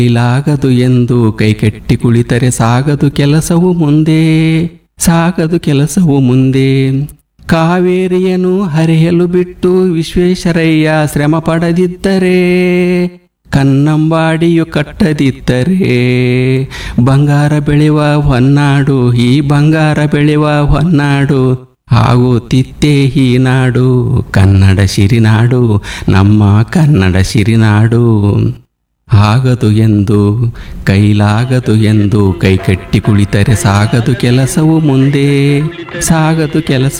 ಇಲಾಗದು ಎಂದು ಕೈಕಟ್ಟಿ ಕುಳಿತರೆ ಸಾಗದು ಕೆಲಸವು ಮುಂದೆ ಸಾಗದು ಕೆಲಸವು ಮುಂದೆ ಕಾವೇರಿಯನು ಹರಿಯಲು ಬಿಟ್ಟು ವಿಶ್ವೇಶ್ವರಯ್ಯ ಶ್ರಮ ಪಡದಿದ್ದರೆ ಕನ್ನಂಬಾಡಿಯು ಕಟ್ಟದಿದ್ದರೆ ಬಂಗಾರ ಬೆಳೆಯುವ ಹೊನ್ನಾಡು ಈ ಬಂಗಾರ ಬೆಳೆಯುವ ಹೊನ್ನಾಡು ಆಗುತ್ತಿತ್ತೇ ಈ ನಾಡು ಕನ್ನಡ ಸಿರಿನಾಡು ನಮ್ಮ ಕನ್ನಡ ಸಿರಿನಾಡು ಆಗದು ಎಂದು ಕೈಲಾಗದು ಎಂದು ಕೈಕಟ್ಟಿ ಕುಳಿತರೆ ಸಾಗದು ಕೆಲಸವು ಮುಂದೆ ಸಾಗದು ಕೆಲಸ